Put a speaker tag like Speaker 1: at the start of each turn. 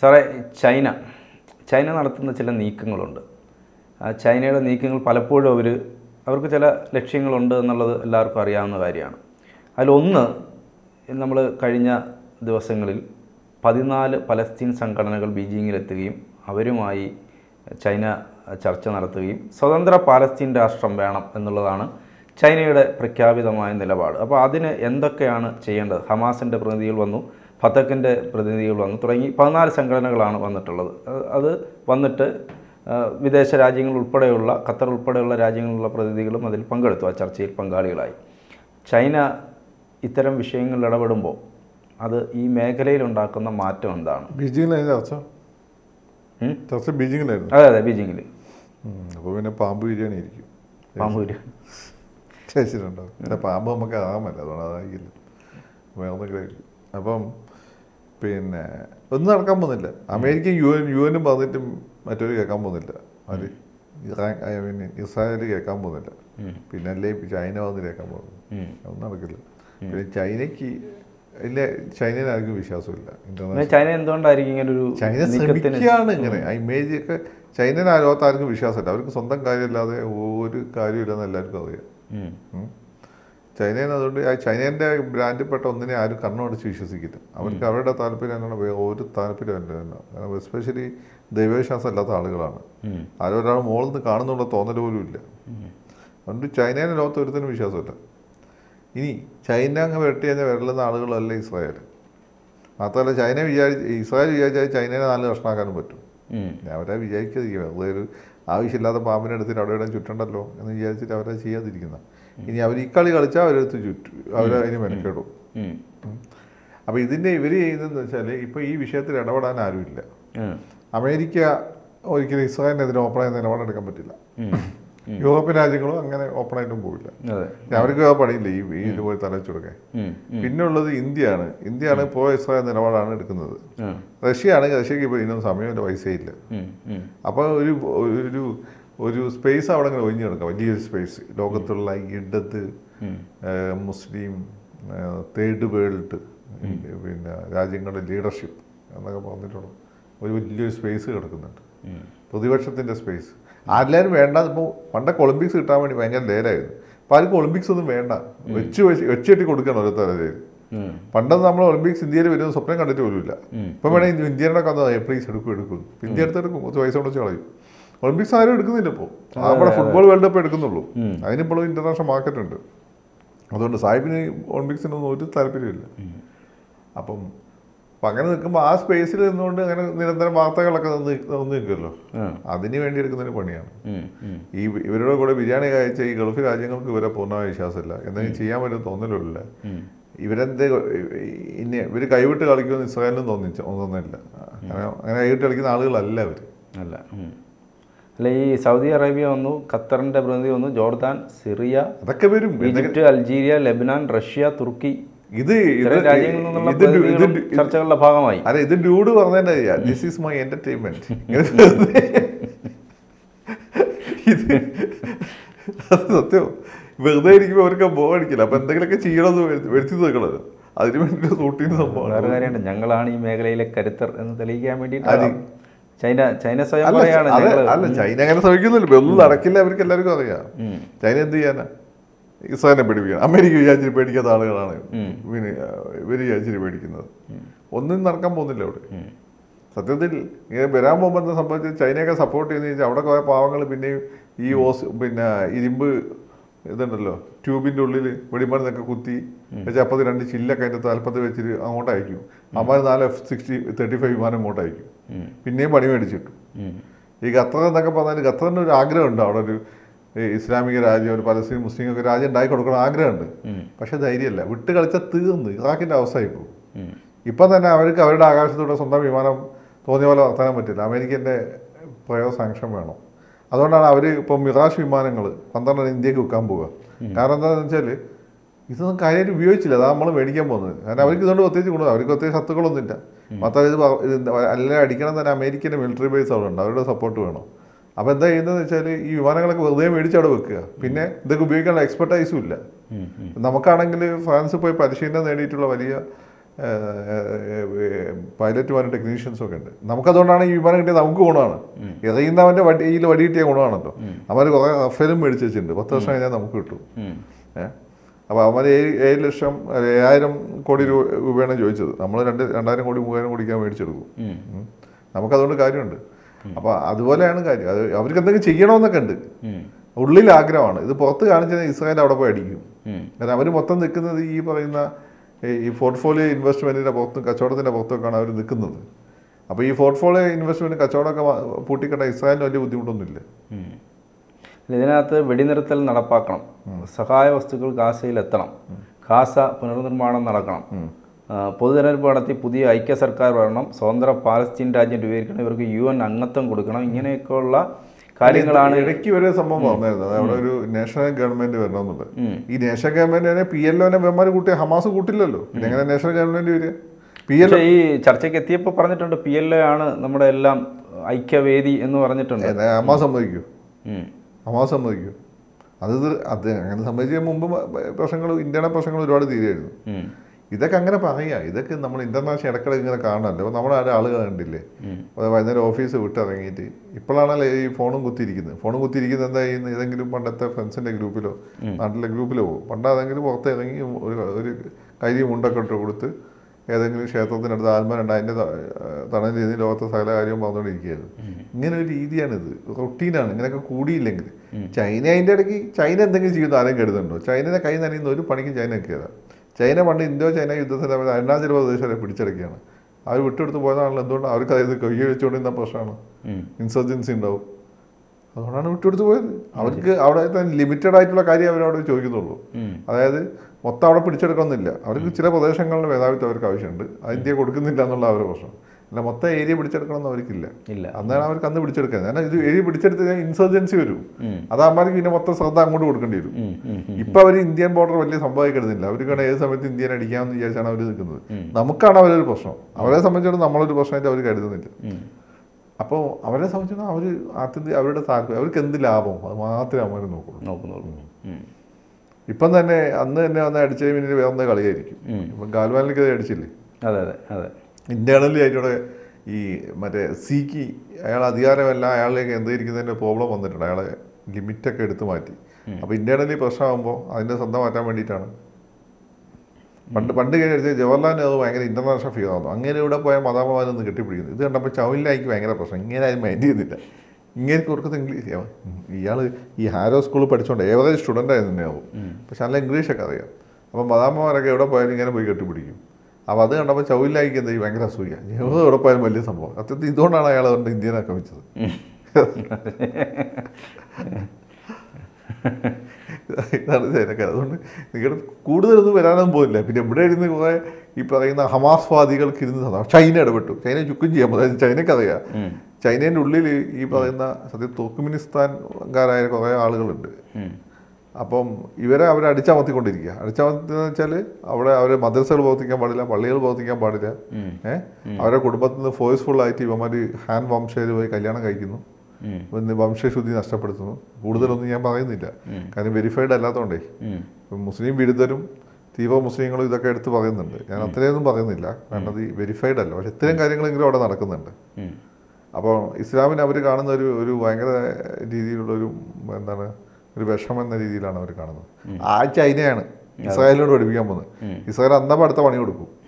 Speaker 1: സാറേ China China നടത്തുന്ന ചില നീക്കങ്ങളുണ്ട് ആ ചൈനയുടെ നീക്കങ്ങൾ പലപ്പോഴും അവർ അവർക്ക് ചില ലക്ഷ്യങ്ങളുണ്ട് എന്നുള്ളത് എല്ലാവർക്കും അറിയാവുന്ന കാര്യമാണ് അതിലൊന്ന് നമ്മൾ കഴിഞ്ഞ ദിവസങ്ങളിൽ പതിനാല് പലസ്തീൻ സംഘടനകൾ ബീജിങ്ങിലെത്തുകയും അവരുമായി ചൈന ചർച്ച നടത്തുകയും സ്വതന്ത്ര പാലസ്തീൻ രാഷ്ട്രം വേണം എന്നുള്ളതാണ് ചൈനയുടെ പ്രഖ്യാപിതമായ നിലപാട് അപ്പോൾ അതിന് എന്തൊക്കെയാണ് ചെയ്യേണ്ടത് ഹമാസിൻ്റെ പ്രതിനിധികൾ വന്നു ഫത്തക്കിൻ്റെ പ്രതിനിധികൾ വന്നു തുടങ്ങി പതിനാല് സംഘടനകളാണ് വന്നിട്ടുള്ളത് അത് അത് വന്നിട്ട് ആ, വിദേശ രാജ്യങ്ങൾ ഉൾപ്പെടെയുള്ള ഖത്തർ ഉൾപ്പെടെയുള്ള രാജ്യങ്ങളിലുള്ള പ്രതിനിധികളും അതിൽ പങ്കെടുത്തു ആ ചർച്ചയിൽ പങ്കാളികളായി ചൈന ഇത്തരം വിഷയങ്ങളിൽ ഇടപെടുമ്പോൾ അത് ഈ മേഖലയിൽ ഉണ്ടാക്കുന്ന മാറ്റം എന്താണ്
Speaker 2: ബീജിങ്ങിലായിരുന്നു ചർച്ച
Speaker 1: ഉം?
Speaker 2: ചർച്ച ബീജിങ്ങിലായിരുന്നു
Speaker 1: അതെ അതെ ബീജിങ്ങിൽ
Speaker 2: അപ്പോൾ പിന്നെ പാമ്പ് ബിരിയാണി ആയിരിക്കും
Speaker 1: പാമ്പൂര്
Speaker 2: കഴിച്ചിട്ടുണ്ടോ അല്ല പാമ്പ് നമുക്ക് ആകാമല്ല അതുകൊണ്ട് അതായിരിക്കില്ല വേറെ എന്തെങ്കിലും ആയിരിക്കും അപ്പം പിന്നെ ഒന്നും നടക്കാൻ പോകുന്നില്ല അമേരിക്ക യു എൻ യു എനും പറഞ്ഞിട്ടും മറ്റൊരു കേൾക്കാൻ പോകുന്നില്ല അത് ഇറാൻ ഐ മീൻ ഇസ്രായേൽ കേൾക്കാൻ പോകുന്നില്ല പിന്നെ അല്ലേ ചൈന വന്ന് കേൾക്കാൻ പോകുന്നു
Speaker 1: ഉം.
Speaker 2: ഒന്നും നടക്കില്ല പിന്നെ ചൈനയ്ക്ക് ഇല്ല ചൈനയിൽ ആർക്കും വിശ്വാസമില്ല ഇന്റർനാഷണൽ
Speaker 1: പിന്നെ ചൈന എന്തുകൊണ്ടായിരിക്കും ഇങ്ങനെ ഒരു
Speaker 2: ചൈന
Speaker 1: നീക്കത്തിന്
Speaker 2: ശ്രമിക്കുകയാണ് ഇങ്ങനെ ആ ഇമേജ് ഒക്കെ ചൈനയിൽ ആ ലോകത്ത് ആർക്കും വിശ്വാസമില്ല അവർക്ക് സ്വന്തം കാര്യമില്ലാതെ ഒരു കാര്യമില്ലെന്ന് എല്ലാവർക്കും അറിയാം
Speaker 1: ഉം.
Speaker 2: ഉം. ചൈനയിൽ അതുകൊണ്ട് ആ ചൈനേൻ്റെ ബ്രാൻഡിൽപ്പെട്ട ഒന്നിനെ ആരും കണ്ണുമടച്ച് വിശ്വസിക്കില്ല അവർക്ക് അവരുടെ താല്പര്യം എന്നാണ് വേറെ ഒരു താല്പര്യമല്ല തന്നെ കാരണം എസ്പെഷ്യലി ദൈവവിശ്വാസം ഇല്ലാത്ത ആളുകളാണ്
Speaker 1: ഉം.
Speaker 2: ആരും ഒരാൾ മുകളിൽ നിന്ന് കാണുന്നുള്ള തോന്നൽ പോലും ഇല്ല അതുകൊണ്ട് ചൈനയുടെ ലോകത്ത് ഒരുത്തിനും വിശ്വാസമില്ല ഇനി ചൈന അങ്ങ് വെട്ടി കഴിഞ്ഞാൽ വരലുന്ന ആളുകളല്ല ഇസ്രായേൽ മാത്രമല്ല ചൈന വിചാരിച്ച് ഇസ്രായേൽ വിചാരിച്ചാൽ ചൈനയെ നാല് കഷ്ണാക്കാനും പറ്റും
Speaker 1: ഉം.
Speaker 2: അവരെ വിചാരിക്കാതിരിക്കുക വെറുതെ ഒരു ആവശ്യമില്ലാത്ത പാമ്പിനെ എടുത്തിട്ട് അവിടെ ഇവിടെ ചുറ്റണ്ടല്ലോ എന്ന് വിചാരിച്ചിട്ട് അവരെ ചെയ്യാതിരിക്കുന്ന ഇനി അവർ ഈ കളി കളിച്ചാൽ അവരെടുത്ത് ചുറ്റും അവരെ അതിന് മെനക്കെടും
Speaker 1: ഉം.
Speaker 2: അപ്പോൾ ഇതിൻ്റെ ഇവർ ചെയ്യുന്നതെന്ന് വെച്ചാൽ ഇപ്പോൾ ഈ വിഷയത്തിൽ ഇടപെടാൻ ആരുമില്ല
Speaker 1: ഉം.
Speaker 2: അമേരിക്ക ഒരിക്കലും ഇസ്രായേലിനെതിരെ ഓപ്പണായി നിലപാടെടുക്കാൻ പറ്റില്ല
Speaker 1: ഉം.
Speaker 2: യൂറോപ്യൻ രാജ്യങ്ങളും അങ്ങനെ ഓപ്പണായിട്ടും പോവില്ല
Speaker 1: അതെ
Speaker 2: അവർക്ക് ആ പണിയില്ല ഈ ഈ ഇതുപോലെ തലച്ചു കൊടുക്കാൻ
Speaker 1: ഉം. ഉം.
Speaker 2: പിന്നെ ഉള്ളത് ഇന്ത്യയാണ് ഇന്ത്യയാണ് ഇപ്പോൾ ഇസ്രായേൽ നിലപാടാണ് എടുക്കുന്നത്
Speaker 1: ഉം.
Speaker 2: റഷ്യയാണ് റഷ്യക്ക് ഇപ്പോൾ ഇതിനൊന്നും സമയമില്ല പൈസയില്ല
Speaker 1: ഉം. ഉം.
Speaker 2: അപ്പോൾ ഒരു ഒരു ഒരു സ്പേസ് അവിടെ അങ്ങനെ ഒഴിഞ്ഞു കിടക്കാം വലിയൊരു സ്പേസ് ലോകത്തുള്ള ഇടത്
Speaker 1: ഉം.
Speaker 2: ഏഹ്, മുസ്ലിം തേർഡ് വേൾഡ് പിന്നെ രാജ്യങ്ങളുടെ ലീഡർഷിപ്പ് എന്നൊക്കെ പറഞ്ഞിട്ടുള്ള ഒരു വലിയൊരു സ്പേസ് കിടക്കുന്നുണ്ട്
Speaker 1: ഉം.
Speaker 2: പ്രതിപക്ഷത്തിൻ്റെ സ്പേസ് ആരെല്ലാവരും വേണ്ട ഇപ്പോൾ പണ്ടൊക്കെ ഒളിമ്പിക്സ് കിട്ടാൻ വേണ്ടി ഭയങ്കര ലേലായിരുന്നു അപ്പോൾ ആർക്കും ഒളിമ്പിക്സ് ഒന്നും വേണ്ട വെച്ച് വെച്ച് വെച്ചിട്ട് കൊടുക്കണം ഓരോരുത്തരെ
Speaker 1: ഉം.
Speaker 2: പണ്ടൊന്നും നമ്മൾ ഒളിമ്പിക്സ് ഇന്ത്യയിൽ വരുന്ന സ്വപ്നം കണ്ടിട്ട് പോലുമില്ല
Speaker 1: ഉം.
Speaker 2: ഇപ്പം വേണമെങ്കിൽ ഇന്ത്യയുടെ വന്ന് പ്ലീസ് എടുക്കും എടുക്കും ഇപ്പം ഇന്ത്യ എടുത്തെടുക്കും കുറച്ച് പൈസ കൊണ്ട് വെച്ച് കളയും ഒളിമ്പിക്സ് ആരും എടുക്കുന്നില്ല ഇപ്പോൾ നമ്മുടെ ഫുട്ബോൾ വേൾഡ് കപ്പ് എടുക്കുന്നുള്ളൂ
Speaker 1: ഉം.
Speaker 2: അതിനിപ്പോഴും ഇന്റർനാഷണൽ മാർക്കറ്റ് ഉണ്ട് അതുകൊണ്ട് സാഹിബിന് ഒളിമ്പിക്സിനൊന്നും ഒരു താല്പര്യമില്ല അപ്പം അപ്പം അങ്ങനെ നിൽക്കുമ്പോൾ ആ സ്പേസിൽ നിന്നുകൊണ്ട് അങ്ങനെ നിരന്തരം വാർത്തകളൊക്കെ നിന്ന് നിന്ന് നിൽക്കുമല്ലോ
Speaker 1: ഉം.
Speaker 2: അതിന് വേണ്ടി എടുക്കുന്നതിന് പണിയാണ്
Speaker 1: ഉം. ഉം.
Speaker 2: ഈ ഇവരുടെ കൂടെ ബിരിയാണി കഴിച്ച ഈ ഗൾഫ് രാജ്യങ്ങൾക്ക് ഇവരെ പൂർണ്ണമായ വിശ്വാസമില്ല എന്തെങ്കിലും ചെയ്യാൻ പറ്റും തോന്നലുമില്ല
Speaker 1: ഉം.
Speaker 2: ഇവരെന്ത് ഇനി ഇവർ കൈവിട്ട് കളിക്കുമെന്ന് ഇസ്രായേലിനും തോന്നിച്ച തോന്നുന്നില്ല അങ്ങനെ അങ്ങനെ കൈവിട്ട് കളിക്കുന്ന ആളുകളല്ല അവർ
Speaker 1: അല്ല ഉം. അല്ല ഈ സൗദി അറേബ്യ വന്നു ഖത്തറിന്റെ പ്രതിനിധി വന്നു ജോർദാൻ സിറിയ
Speaker 2: അതൊക്കെ വരും എന്തെങ്കിലും-
Speaker 1: ഈജിപ്റ്റ് അൾജീരിയ ലെബനാൻ റഷ്യ തുർക്കി
Speaker 2: ഇത് ഇത്
Speaker 1: ഇത്തരം രാജ്യങ്ങളിൽ നിന്നുള്ള
Speaker 2: ഇത് ഡു- ഇത്
Speaker 1: പ്രതിനിധികളും
Speaker 2: ഡു-
Speaker 1: ചർച്ചകളുടെ ഭാഗമായി
Speaker 2: അല്ല ഇത് ഡ്യൂഡ് പറഞ്ഞതന്നെ ദിസ് ഈസ് മൈ എന്റർടൈൻമെന്റ് ഇത് അത് സത്യം വെറുതെ ഇരിക്കുമ്പോൾ അവർക്ക് ബോറടിക്കില്ല അപ്പൊ എന്തെങ്കിലുമൊക്കെ ചെയ്യണമെന്ന് വരുത്തി- വരുത്തി തീർക്കണത് അതിന് വേണ്ടി സൂട്ടിങ് സംഭവമാണ്
Speaker 1: വേറെ കാര്യമുണ്ട് ഞങ്ങളാണ് ഈ മേഖലയിലെ കരുത്തർ എന്ന് തെളിയിക്കാൻ
Speaker 2: അത്
Speaker 1: വേണ്ടിയിട്ട് ചൈന ചൈന സ്വയം
Speaker 2: അല്ല
Speaker 1: പറയാണ്
Speaker 2: അത്
Speaker 1: ഞങ്ങള്
Speaker 2: അല്ല ചൈന അങ്ങനെ ശ്രമിക്കുന്നില്ല ഇപ്പൊ ഒന്നും നടക്കില്ല അവർക്ക് എല്ലാവർക്കും അറിയാം
Speaker 1: ഉം.
Speaker 2: ചൈന എന്ത് ചെയ്യാനാ ഇസ്രായേലിനെ പേടിപ്പിക്കണം അമേരിക്ക വിചാരിച്ചിട്ട് പേടിക്കാത്ത ആളുകളാണ് പിന്നെ ഇവർ വിചാരിച്ചിട്ട് പേടിക്കുന്നത് ഒന്നും നടക്കാൻ പോകുന്നില്ല അവിടെ
Speaker 1: ഉം.
Speaker 2: സത്യത്തിൽ ഇങ്ങനെ വരാൻ പോകുമ്പോൾ എന്താ സംഭവിച്ചത് ചൈനയൊക്കെ സപ്പോർട്ട് ചെയ്യുന്ന വെച്ചാൽ അവിടെ കുറേ പാവങ്ങൾ പിന്നെയും ഈ ഓസ് പിന്നെ ഇരുമ്പ് ഇതുണ്ടല്ലോ ട്യൂബിൻ്റെ ഉള്ളിൽ വെടിമരുന്നൊക്കെ കുത്തി വെച്ച് അപ്പത് രണ്ട് ചില്ലൊക്കെ അതിൻ്റെ തലപ്പത്ത് വെച്ചിട്ട് അങ്ങോട്ട് അയക്കും അമ്മ നാല് എഫ് സിക്സ്റ്റി തേർട്ടി ഫൈവ് വിമാനം അങ്ങോട്ട് അയക്കും
Speaker 1: ഉം.
Speaker 2: പിന്നെയും പണി മേടിച്ചിട്ടു
Speaker 1: ഉം.
Speaker 2: ഈ ഖത്തർ എന്നൊക്കെ പറഞ്ഞാൽ ഖത്തറിന് ഒരു ആഗ്രഹമുണ്ട് അവിടെ ഒരു ഈ ഇസ്ലാമിക രാജ്യം ഒരു പലസ്തീൻ മുസ്ലിം ഒക്കെ രാജ്യം ഉണ്ടാക്കി കൊടുക്കണം ആഗ്രഹമുണ്ട്
Speaker 1: ഉം.
Speaker 2: പക്ഷെ ധൈര്യമില്ല വിട്ട് കളിച്ചാൽ തീർന്ന് ഇറാഖിൻ്റെ അവസ്ഥ ഇപ്പോൾ
Speaker 1: ഉം.
Speaker 2: ഇപ്പം തന്നെ അവർക്ക് അവരുടെ ആകാശത്തൂടെ സ്വന്തം വിമാനം തോന്നിയ പോലെ നടത്താൻ പറ്റില്ല അമേരിക്കൻ്റെ പ്രയോ സാങ്ഷൻ വേണം അതുകൊണ്ടാണ് അവർ ഇപ്പോൾ മിറാഷ് വിമാനങ്ങൾ പന്ത്രണ്ട് ഇന്ത്യക്ക് വിൽക്കാൻ പോവുക കാരണം എന്താണെന്ന് വെച്ചാൽ ഇതൊന്നും കാര്യമായിട്ട് ഉപയോഗിച്ചില്ല അതാ നമ്മൾ മേടിക്കാൻ പോകുന്നത് കാരണം അവർക്ക് ഇതുകൊണ്ട് പ്രത്യേകിച്ച് ഗുണം അവർക്ക് പ്രത്യേകിച്ച് ശത്രുക്കളൊന്നുമില്ല മാത്രമല്ല ഇത് പ- ഇത് എല്ലാം അടിക്കണം തന്നെ അമേരിക്കൻ്റെ മിലിറ്ററി ബേസ് അവിടെ ഉണ്ട് അവരുടെ സപ്പോർട്ട് വേണം അപ്പോൾ എന്താ ചെയ്യുന്നതെന്ന് വെച്ചാൽ ഈ വിമാനങ്ങളൊക്കെ വെറുതെ മേടിച്ച് അവിടെ വെക്കുക പിന്നെ ഇതൊക്കെ ഉപയോഗിക്കാനുള്ള എക്സ്പെർട്ടൈസും ഇല്ല
Speaker 1: ഉം. ഉം.
Speaker 2: നമുക്കാണെങ്കിൽ ഫ്രാൻസിൽ പോയി പരിശീലനം നേടിയിട്ടുള്ള വലിയ പൈലറ്റുമാരും ടെക്നീഷ്യൻസും ഒക്കെ ഉണ്ട് നമുക്കതുകൊണ്ടാണ് ഈ വിമാനം കിട്ടിയത് നമുക്ക് ഗുണമാണ് എറിയുന്നവൻ്റെ വടിയിൽ വടി കിട്ടിയ ഗുണമാണല്ലോ അവർ കുറേ റഫേലും മേടിച്ച് വെച്ചിട്ടുണ്ട് പത്ത് വർഷം കഴിഞ്ഞാൽ നമുക്ക് കിട്ടും
Speaker 1: ഉം.
Speaker 2: ഏഹ് അപ്പോൾ അവന്മാർ ഏഴ് ഏഴ് ലക്ഷം അല്ല, ഏഴായിരം കോടി രൂപ രൂപയാണ് ചോദിച്ചത് നമ്മൾ രണ്ട് രണ്ടായിരം കോടി മൂവായിരം കോടിക്കാൻ മേടിച്ചെടുക്കും
Speaker 1: ഉം.
Speaker 2: ഉം. നമുക്കതുകൊണ്ട് കാര്യമുണ്ട് അപ്പോൾ അതുപോലെയാണ് കാര്യം അത് അവർക്ക് എന്തെങ്കിലും ചെയ്യണമെന്നൊക്കെ ഉണ്ട്
Speaker 1: ഉം.
Speaker 2: ഉള്ളിൽ ആഗ്രഹമാണ് ഇത് പുറത്ത് കാണിച്ചാൽ ഇസ്രായേൽ അവിടെ പോയി അടിക്കും
Speaker 1: ഉം.
Speaker 2: കാരണം അവർ മൊത്തം നിൽക്കുന്നത് ഈ പറയുന്ന ഈ- ഈ പോർട്ട്ഫോളിയോ ഇൻവെസ്റ്റ്മെൻറ്റിൻ്റെ പുറത്തും കച്ചവടത്തിൻ്റെ പുറത്തൊക്കെയാണ് അവർ നിൽക്കുന്നത് അപ്പോൾ ഈ പോർട്ട്ഫോളിയോ ഇൻവെസ്റ്റ്മെൻറ്റ് കച്ചവടമൊക്കെ വ- പൂട്ടിക്കണ്ട ഇസ്രായേലിന് വലിയ ബുദ്ധിമുട്ടൊന്നുമില്ല
Speaker 1: ഉം. ഇതിനകത്ത് വെടിനിർത്തൽ നടപ്പാക്കണം സഹായ വസ്തുക്കൾ ഗാസയിൽ എത്തണം ഗാസ പുനർനിർമ്മാണം നടക്കണം ആ, പൊതുതെരഞ്ഞെടുപ്പ് നടത്തി പുതിയ ഐക്യ സർക്കാർ വരണം സ്വതന്ത്ര പാലസ്തീൻ രാജ്യം രൂപീകരിക്കണം ഇവർക്ക് യു എൻ അംഗത്വം കൊടുക്കണം ഇങ്ങനെയൊക്കെയുള്ള കാര്യങ്ങളാണ്
Speaker 2: ഇടയ്ക്ക് ഒരു സംഭവം വന്നായിരുന്നു അത് അവിടെ ഒരു നാഷണൽ ഗവൺമെന്റ് വരണമെന്നുള്ളത്
Speaker 1: ഉം.
Speaker 2: ഈ നാഷണൽ ഗവൺമെന്റ് പി എൽ ഒനെ വെമ്മാര് കൂട്ടി ഹമാസ് കൂട്ടില്ലല്ലോ പിന്നെ എങ്ങനെ നാഷണൽ ഗവൺമെന്റ് വരിക പി എൽ
Speaker 1: പക്ഷേ ഈ ചർച്ചയ്ക്ക് എത്തിയപ്പോൾ പറഞ്ഞിട്ടുണ്ട് പി എൽ എ ആണ് നമ്മുടെ എല്ലാം ഐക്യവേദി എന്ന് പറഞ്ഞിട്ടുണ്ട്
Speaker 2: ഹമാസ് സമ്മതിക്കൂ
Speaker 1: ഉം.
Speaker 2: ഹമാസ് സമ്മതിക്കൂ അത് ഇത് അത് അങ്ങനെ സമ്മതിച്ച മുമ്പ് പ്രശ്നങ്ങൾ ഇന്ത്യയുടെ പ്രശ്നങ്ങൾ ഒരുപാട് തീരെയായിരുന്നു
Speaker 1: ഉം.
Speaker 2: ഇതൊക്കെ അങ്ങനെ പറയുക ഇതൊക്കെ നമ്മൾ ഇന്റർനാഷണൽ ഇടക്കിടക്ക് ഇങ്ങനെ കാണാമല്ലോ അപ്പോൾ നമ്മുടെ ആരും ആളുകൾ കണ്ടില്ലേ അപ്പോൾ വൈകുന്നേരം ഓഫീസ് വിട്ടിറങ്ങിയിട്ട് ഇപ്പോഴാണല്ലോ ഈ ഫോണും കുത്തിയിരിക്കുന്നത് ഫോണും കുത്തിയിരിക്കുന്നത് എന്താ ചെയ്യുന്നത് ഏതെങ്കിലും പണ്ടത്തെ ഫ്രണ്ട്സിൻ്റെ ഗ്രൂപ്പിലോ നാട്ടിലെ ഗ്രൂപ്പിലോ പോകും പണ്ട് അതെങ്കിലും പുറത്ത് ഇറങ്ങി ഒരു ഒരു കൈ മുണ്ടൊക്കെ ഇട്ട് കൊടുത്ത് ഏതെങ്കിലും ക്ഷേത്രത്തിനടുത്ത് ആത്മാരുണ്ട് അതിൻ്റെ തണൽ രീതി ലോകത്തെ സകല കാര്യവും പറഞ്ഞുകൊണ്ടിരിക്കുകയായിരുന്നു ഇങ്ങനെ ഒരു രീതിയാണിത് റൊട്ടീനാണ് ഇങ്ങനെയൊക്കെ കൂടിയില്ലെങ്കിൽ ചൈന അതിൻ്റെ ഇടയ്ക്ക് ചൈന എന്തെങ്കിലും ചെയ്യുന്നു ആരെയും കരുതുന്നുണ്ടോ ചൈനയുടെ കൈ നനയുന്ന ഒരു പണിക്കും ചൈന ഒക്കെയതാ ചൈന പണ്ട് ഇന്തോ ചൈന യുദ്ധത്തിൻ്റെ സമയത്ത് അരുണാചൽ പ്രദേശം വരെ പിടിച്ചടക്കുകയാണ് അവർ വിട്ടെടുത്ത് പോയതാണല്ലോ എന്തുകൊണ്ട് അവർക്ക് അതായത് കൈ വെച്ചുകൊണ്ടിരുന്ന പ്രശ്നമാണ്
Speaker 1: ഉം.
Speaker 2: ഇൻസർജൻസി ഉണ്ടാവും അതുകൊണ്ടാണ് വിട്ടെടുത്ത് പോയത് അവർക്ക് അവിടെ ലിമിറ്റഡ് ആയിട്ടുള്ള കാര്യം അവരവിടെ ചോദിക്കുന്നുള്ളൂ
Speaker 1: ഉം.
Speaker 2: അതായത് മൊത്തം അവിടെ പിടിച്ചെടുക്കണമെന്നില്ല അവർക്ക് ചില പ്രദേശങ്ങളിൽ മേധാവിത്വം അവർക്ക് ആവശ്യമുണ്ട് അത് ഇന്ത്യ കൊടുക്കുന്നില്ല എന്നുള്ള അവരുടെ പ്രശ്നം അല്ല മൊത്തം ഏരിയ പിടിച്ചെടുക്കണമെന്ന് അവർക്കില്ല
Speaker 1: ഇല്ല
Speaker 2: അന്നാണ് അവർക്ക് അന്ന് പിടിച്ചെടുക്കാൻ കാരണം ഇത് ഏരിയ പിടിച്ചെടുത്ത് കഴിഞ്ഞാൽ ഇൻസർജൻസി വരും
Speaker 1: ഉം.
Speaker 2: അതാകുമ്പോൾ പിന്നെ മൊത്തം ശ്രദ്ധ അങ്ങോട്ട് കൊടുക്കേണ്ടി വരും
Speaker 1: ഉം. ഉം. ഉം.
Speaker 2: ഇപ്പൊ അവർ ഇന്ത്യൻ ബോർഡർ വലിയ സംഭവമായി കരുതുന്നില്ല അവർക്കാണ് ഏത് സമയത്ത് ഇന്ത്യനെ അടിക്കാമെന്ന് വിചാരിച്ചാണ് അവർ നിൽക്കുന്നത് നമുക്കാണ് അവരൊരു പ്രശ്നം അവരെ സംബന്ധിച്ചിടത്തോളം നമ്മളൊരു പ്രശ്നമായിട്ട് അവർ കരുതുന്നില്ല
Speaker 1: ഉം.
Speaker 2: അപ്പോൾ അവരെ സംബന്ധിച്ചിടത്തോളം അവർ ആത്യന്തിക അവരുടെ താല്പര്യം അവർക്ക് എന്ത് ലാഭം അത് മാത്രമേ അവർ നോക്കുള്ളൂ
Speaker 1: നോക്കുന്നുള്ളൂ ഉം.
Speaker 2: ഇപ്പം തന്നെ അന്ന് തന്നെ വന്ന് അടിച്ച പിന്നെ വേറെ എന്താ കളിയായിരിക്കും
Speaker 1: ഉം.
Speaker 2: ഇപ്പം ഗാൽവാനിലേക്ക് അടിച്ചില്ലേ
Speaker 1: അതെ അതെ അതെ
Speaker 2: ഇന്റേണലി ആയിട്ടൂടെ ഈ മറ്റേ സിക്ക് അയാൾ അധികാരമല്ല അയാളിലേക്ക് എന്തായിരിക്കുന്നതിൻ്റെ പ്രോബ്ലം വന്നിട്ടുണ്ട് അയാളെ ലിമിറ്റൊക്കെ എടുത്തു മാറ്റി അപ്പോൾ ഇന്റേണലി പ്രശ്നമാകുമ്പോൾ അതിൻ്റെ ശ്രദ്ധ മാറ്റാൻ വേണ്ടിയിട്ടാണ് പണ്ട് പണ്ട് കഴിഞ്ഞ ജവഹർലാൽ നെഹ്റു ഭയങ്കര ഇന്റർനാഷണൽ ഫിഗർ ആയിരുന്നു അങ്ങനെ ഇവിടെ പോയ മതാപമാനൊന്ന് കെട്ടിപ്പിടിക്കുന്നു ഇത് കണ്ടപ്പോൾ ചൗലിനായിക്ക് ഭയങ്കര പ്രശ്നം ഇങ്ങനെ ആരും മൈൻഡ് ചെയ്യുന്നില്ല ഇങ്ങനെ കൊടുക്കുന്ന ഇംഗ്ലീഷ് ഇയാൾ ഈ ഹാരോ സ്കൂളിൽ പഠിച്ചുകൊണ്ട് ഏവറേജ് സ്റ്റുഡൻ്റ് ആയിരുന്നു നെഹ്റു പക്ഷെ നല്ല ഇംഗ്ലീഷൊക്കെ അറിയാം അപ്പം മതാമ്മമാരൊക്കെ എവിടെ പോയാലും ഇങ്ങനെ പോയി കെട്ടിപ്പിടിക്കും അപ്പോൾ അത് കണ്ടപ്പോൾ ചൗലിനായിക്ക് എന്താ ഈ ഭയങ്കര അസൂയ നെഹ്റു എവിടെ പോയാലും വലിയ സംഭവം സത്യത്തിൽ ഇതുകൊണ്ടാണ് അയാൾ അതുകൊണ്ട് ഇന്ത്യനെ ആക്രമിച്ചത് ഇതാണ് ഇതിനൊക്കെ അതുകൊണ്ട് നിങ്ങളുടെ കൂടുതലൊന്നും വരാനൊന്നും പോകില്ല പിന്നെ ഇവിടെ ഇരുന്ന് കുറേ ഈ പറയുന്ന ഹമാസ്വാദികൾക്ക് ഇരുന്ന് സദാ ചൈന ഇടപെട്ടു ചൈന ചുക്കും ചെയ്യാൻ പോകും. അതായത് ചൈനക്കറിയാം
Speaker 1: ഉം.
Speaker 2: ചൈനേൻ്റെ ഉള്ളിൽ ഈ പറയുന്ന സത്യം തുർക്കുമിനിസ്ഥാൻകാരായ കുറേ ആളുകളുണ്ട്
Speaker 1: ഉം.
Speaker 2: അപ്പം ഇവരെ അവർ അടിച്ചമർത്തിക്കൊണ്ടിരിക്കുക അടിച്ചമർത്തുന്നത് വെച്ചാൽ അവിടെ അവരെ മദ്രസകൾ പ്രവർത്തിക്കാൻ പാടില്ല പള്ളികൾ പ്രവർത്തിക്കാൻ പാടില്ല
Speaker 1: ഉം.
Speaker 2: ഏഹ് അവരുടെ കുടുംബത്തിൽ നിന്ന് ഫോഴ്സ്ഫുൾ ആയിട്ട് ഇവന്മാർ ഹാൻ വംശയിൽ പോയി കല്യാണം കഴിക്കുന്നു
Speaker 1: ഉം.
Speaker 2: പിന്നെ വംശശുദ്ധി നഷ്ടപ്പെടുത്തുന്നു കൂടുതലൊന്നും ഞാൻ പറയുന്നില്ല കാരണം വെരിഫൈഡ് അല്ലാത്തതുകൊണ്ടേ
Speaker 1: ഉം.
Speaker 2: ഇപ്പം മുസ്ലിം വിരുദ്ധരും തീവ്ര മുസ്ലിങ്ങളും ഇതൊക്കെ എടുത്ത് പറയുന്നുണ്ട് ഞാൻ അത്രയൊന്നും പറയുന്നില്ല കാരണം അത് വെരിഫൈഡ് അല്ല പക്ഷെ ഇത്തരം കാര്യങ്ങളെങ്കിലും അവിടെ നടക്കുന്നുണ്ട്
Speaker 1: ഉം.
Speaker 2: അപ്പോൾ ഇസ്ലാമിനെ അവർ കാണുന്ന ഒരു ഒരു ഭയങ്കര രീതിയിലുള്ള ഒരു എന്താണ് ഒരു വിഷം എന്ന രീതിയിലാണ് അവർ കാണുന്നത് ആ ചൈനയാണ് ഇസ്രായേലിനോട് പഠിപ്പിക്കാൻ പോകുന്നത് ഇസ്രായേൽ അന്നപ്പം അടുത്ത പണി കൊടുക്കും